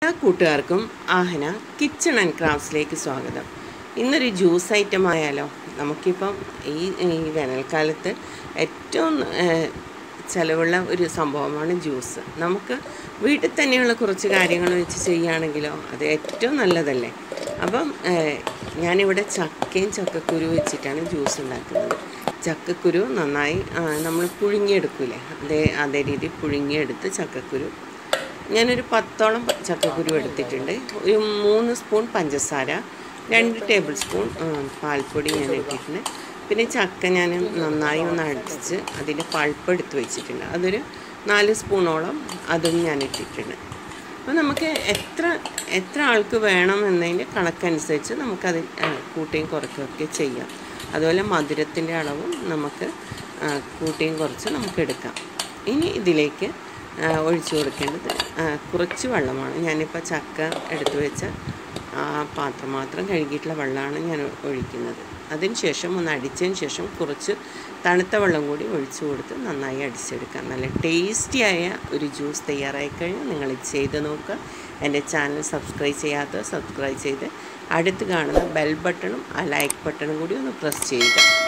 എല്ലാ കൂട്ടുകാർക്കും ആഹന kitchen and ക്രാഫ്റ്റ്സിലേക്ക് സ്വാഗതം ഇന്നൊരു ജ്യൂസ് ഐറ്റം ആയാലോ നമുക്കിപ്പം ഈ ഈ വേനൽക്കാലത്ത് ഏറ്റവും ഏഹ്, ചിലവുള്ള ഒരു സംഭവമാണ് ജ്യൂസ് നമുക്ക് വീട്ടിൽ തന്നെയുള്ള കുറച്ച് കാര്യങ്ങൾ വെച്ച് ചെയ്യുകയാണെങ്കിലോ അത് ഏറ്റവും നല്ലതല്ലേ അപ്പം ഏഹ്, ഞാനിവിടെ ചക്കയും ചക്കക്കുരു വെച്ചിട്ടാണ് ജ്യൂസ് ഉണ്ടാക്കുന്നത് ചക്കക്കുരു നന്നായി ആ, നമ്മൾ പുഴുങ്ങിയെടുക്കൂലേ അതേ അതേ രീതിയിൽ പുഴുങ്ങിയെടുത്ത് ചക്കക്കുരു ഞാനൊരു പത്തോളം പ- ചക്കക്കുരു എടുത്തിട്ടുണ്ട് ഒരു മൂന്ന് സ്പൂൺ പഞ്ചസാര രണ്ട് ടേബിൾ സ്പൂൺ ആ, പാൽപ്പൊടി ഞാൻ ഇട്ടിട്ടുണ്ട് പിന്നെ ചക്ക ഞാൻ നന്നായി ഒന്ന് അടിച്ച് അതിൻ്റെ പൾപ്പ് എടുത്ത് വെച്ചിട്ടുണ്ട് അതൊരു നാല് സ്പൂണോളം അതും ഞാൻ ഇട്ടിട്ടുണ്ട് അപ്പോൾ നമുക്ക് എത്ര എത്ര ആൾക്ക് വേണം എന്നതിൻ്റെ കണക്കനുസരിച്ച് നമുക്കത് ആ, കൂട്ടിയും കുറയ്ക്കുകയൊക്കെ ചെയ്യാം അതുപോലെ മധുരത്തിൻ്റെ അളവും നമുക്ക് ആ, കൂട്ടിയും കുറച്ച് നമുക്ക് എടുക്കാം ഇനി ഇതിലേക്ക് ആ, ഒഴിച്ചു കൊടുക്കേണ്ടത് ആ, കുറച്ച് വെള്ളമാണ് ഞാനിപ്പോൾ ചക്ക എടുത്തു വെച്ച ആ പാത്രം മാത്രം കഴുകിയിട്ടുള്ള വെള്ളമാണ് ഞാൻ ഒഴിക്കുന്നത് അതിന് ശേഷം ഒന്ന് അടിച്ചതിന് ശേഷം കുറച്ച് തണുത്ത വെള്ളം കൂടി ഒഴിച്ചു കൊടുത്ത് നന്നായി അടിച്ചെടുക്കാം നല്ല ടേസ്റ്റിയായ ഒരു ജ്യൂസ് തയ്യാറായി കഴിഞ്ഞാൽ നിങ്ങൾ ഇത് ചെയ്ത് നോക്കുക എൻ്റെ ചാനൽ സബ്സ്ക്രൈബ് ചെയ്യാത്തത് സബ്സ്ക്രൈബ് ചെയ്ത് അടുത്ത് കാണുന്ന ബെൽ ബട്ടണും ആ ലൈക്ക് ബട്ടണും കൂടി ഒന്ന് പ്രസ് ചെയ്യുക